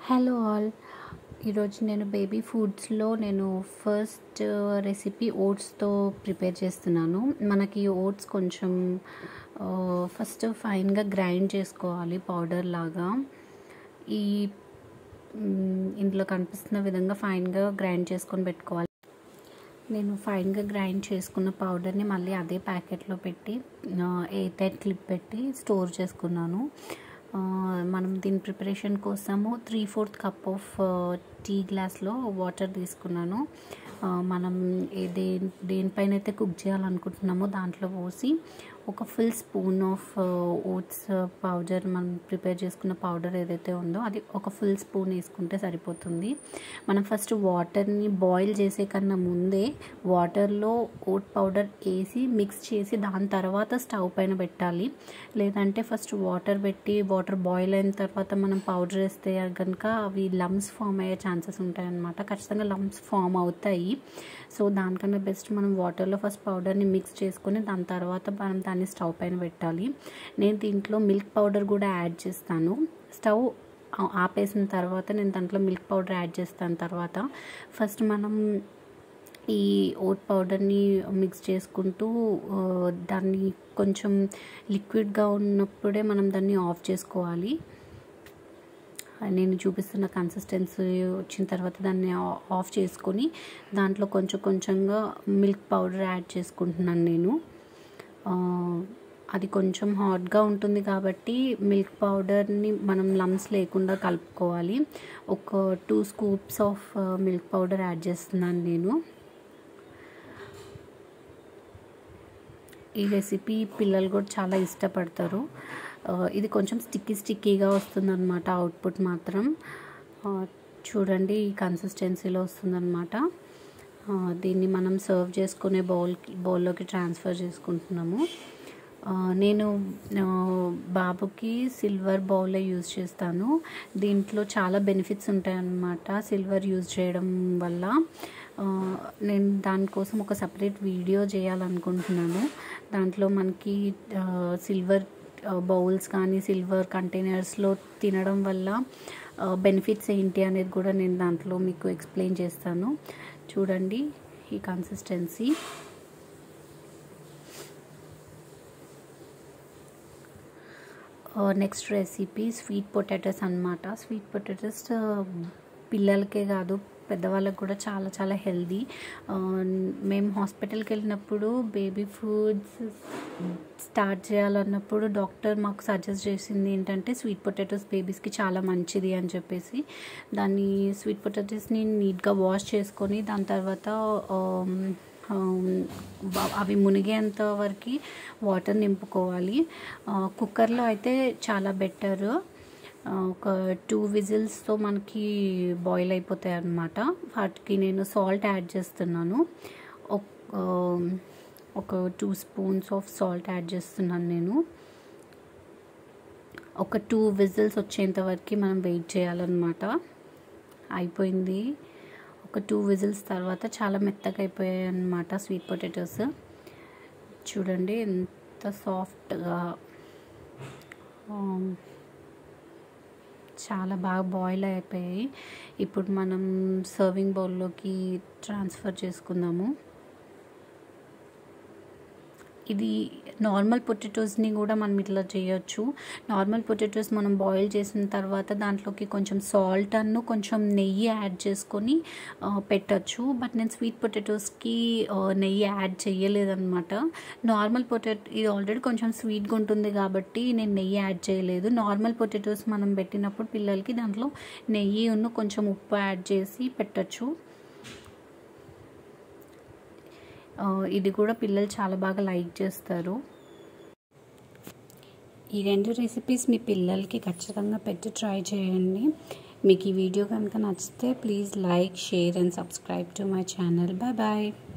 hello all ఈరోజు నేను baby ఫుడ్స్లో నేను ఫస్ట్ రెసిపీ ఓట్స్తో ప్రిపేర్ చేస్తున్నాను మనకి ఓట్స్ కొంచెం ఫస్ట్ ఫైన్గా గ్రైండ్ చేసుకోవాలి పౌడర్ లాగా ఈ మ్, ఇందులో కనిపిస్తున్న విధంగా ఫైన్గా గ్రైండ్ చేసుకొని పెట్టుకోవాలి నేను ఫైన్గా గ్రైండ్ చేసుకున్న పౌడర్ని మళ్ళీ అదే ప్యాకెట్లో పెట్టి ఎయిర్ టైట్ క్లిప్ పెట్టి స్టోర్ చేసుకున్నాను ఆ, మనం దీని ప్రిపరేషన్ కోసము three fourth cup of tea గ్లాస్లో వాటర్ తీసుకున్నాను ఆ, మనం ఏ దేని దేనిపైన అయితే కుక్ చేయాలనుకుంటున్నామో దాంట్లో పోసి ఒక full spoon of oats powder మనం ప్రిపేర్ చేసుకున్న పౌడర్ ఏదైతే ఉందో అది ఒక ఫుల్ స్పూన్ వేసుకుంటే సరిపోతుంది మనం ఫస్ట్ వాటర్ని బాయిల్ చేసే కన్నా ముందే వాటర్లో ఓట్ పౌడర్ వేసి మిక్స్ చేసి దాని తర్వాత స్టవ్ పైన పెట్టాలి లేదంటే ఫస్ట్ వాటర్ పెట్టి వాటర్ బాయిల్ అయిన తర్వాత మనం పౌడర్ వేస్తే కనుక అవి లమ్స్ ఫామ్ అయ్యే ఛాన్సెస్ ఉంటాయన్నమాట ఖచ్చితంగా లమ్స్ ఫామ్ అవుతాయి సో దానికన్నా బెస్ట్ మనం వాటర్లో ఫస్ట్ పౌడర్ని మిక్స్ చేసుకొని దాని తర్వాత మనం దాన్ని స్టవ్ పైన పెట్టాలి నేను దీంట్లో మిల్క్ పౌడర్ కూడా యాడ్ చేస్తాను స్టవ్ ఆ- ఆపేసిన తర్వాత నేను దాంట్లో మిల్క్ పౌడర్ యాడ్ చేస్తాను తర్వాత ఫస్ట్ మనం ఈ ఓట్ పౌడర్ని మిక్స్ చేసుకుంటూ ఆ, దాన్ని కొంచెం లిక్విడ్గా ఉన్నప్పుడే మనం దాన్ని ఆఫ్ చేసుకోవాలి నేను చూపిస్తున్న కన్సిస్టెన్సీ వచ్చిన తర్వాత దాన్ని ఆ- ఆఫ్ చేసుకొని దాంట్లో కొంచెం కొంచెంగా మిల్క్ పౌడర్ యాడ్ చేసుకుంటున్నాను నేను ఆ, అది కొంచెం హాట్గా ఉంటుంది కాబట్టి మిల్క్ పౌడర్ని మనం లమ్స్ లేకుండా కలుపుకోవాలి ఒక two scoops of milk powder add చేస్తున్నాను నేను ఈ రెసిపీ పిల్లలు కూడా చాలా ఇష్టపడతారు ఆ, ఇది కొంచెం స్టిక్కీ స్టిక్కీగా వస్తుందన్నమాట అవుట్పుట్ మాత్రం ఆ, చూడండి ఈ కన్సిస్టెన్సీలో వస్తుందన్నమాట ఆ, దీన్ని మనం సర్వ్ చేసుకునే బౌల్కి బౌల్లోకి ట్రాన్స్ఫర్ చేసుకుంటున్నాము ఆ, నేను ఆ, బాబుకి సిల్వర్ బౌలే యూజ్ చేస్తాను దీంట్లో చాలా బెనిఫిట్స్ ఉంటాయన్నమాట సిల్వర్ యూజ్ చేయడం వల్ల ఆ, నేను దానికోసం ఒక సపరేట్ వీడియో చేయాలనుకుంటున్నాను దాంట్లో మనకి ఆ, సిల్వర్ ఆ, బౌల్స్ కానీ సిల్వర్ కంటైనర్స్లో తినడం వల్ల ఆ, బెనిఫిట్స్ ఏంటి అనేది కూడా నేను దాంట్లో మీకు ఎక్స్ప్లెయిన్ చేస్తాను చూడండి ఈ consistency next recipe sweet potatoes అన్నమాట స్వీట్ పొటాటోస్ పిల్లలకే కాదు పెద్దవాళ్ళకి కూడా చాలా చాలా హెల్దీ మేము హాస్పిటల్కి వెళ్ళినప్పుడు బేబీ ఫుడ్స్ స్టార్ట్ చేయాలన్నప్పుడు డాక్టర్ మాకు సజెస్ట్ చేసింది ఏంటంటే స్వీట్ పొటాటోస్ బేబీస్కి చాలా మంచిది అని చెప్పేసి దాన్ని స్వీట్ పొటాటోస్ని నీట్గా వాష్ చేసుకొని దాని తర్వాత ఆమ్, ఆమ్, బా- అవి మునిగేంత వరకు వాటర్ నింపుకోవాలి ఆ, కుక్కర్లో అయితే చాలా బెటర్ ఒక టూ విజిల్స్తో మనకి బాయిల్ అయిపోతాయి అన్నమాట వాటికి నేను సాల్ట్ యాడ్ చేస్తున్నాను ఒక ఒక two spoons of salt add చేస్తున్నాను నేను ఒక టూ విజిల్స్ వచ్చేంత వరకు మనం వెయిట్ చేయాలన్నమాట అయిపోయింది ఒక టూ విజిల్స్ తర్వాత చాలా మెత్తగా అయిపోయాయి అన్నమాట స్వీట్ పొటాటోస్ చూడండి ఎంత సాఫ్ట్గా చాలా బాగా బాయిల్ అయిపోయాయి ఇప్పుడు మనం సర్వింగ్ బౌల్లోకి ట్రాన్స్ఫర్ చేసుకుందాము ఇది నార్మల్ పొటాటోస్ని కూడా మనం ఇట్లా చేయొచ్చు నార్మల్ పొటాటోస్ మనం బాయిల్ చేసిన తర్వాత దాంట్లోకి కొంచెం సాల్ట్ అన్ను కొంచెం నెయ్యి యాడ్ చేసుకొని ఆ, పెట్టొచ్చు బట్ నేను స్వీట్ పొటాటోస్కి ఆ, నెయ్యి యాడ్ చేయలేదన్నమాట నార్మల్ పొటాటో ఇది ఆల్రెడీ కొంచెం స్వీట్గా ఉంటుంది కాబట్టి నేను నెయ్యి యాడ్ చేయలేదు నార్మల్ పొటాటోస్ మనం పెట్టినప్పుడు పిల్లలకి దాంట్లో నెయ్యి ఉన్న కొంచెం ఉప్పు యాడ్ చేసి పెట్టొచ్చు ఆ, ఇది కూడా పిల్లలు చాలా బాగా లైక్ చేస్తారు ఈ రెండు రెసిపీస్ మీ పిల్లలకి ఖచ్చితంగా పెట్టి ట్రై చేయండి మీకు ఈ వీడియో కనుక నచ్చితే please like share and subscribe to my channel bye bye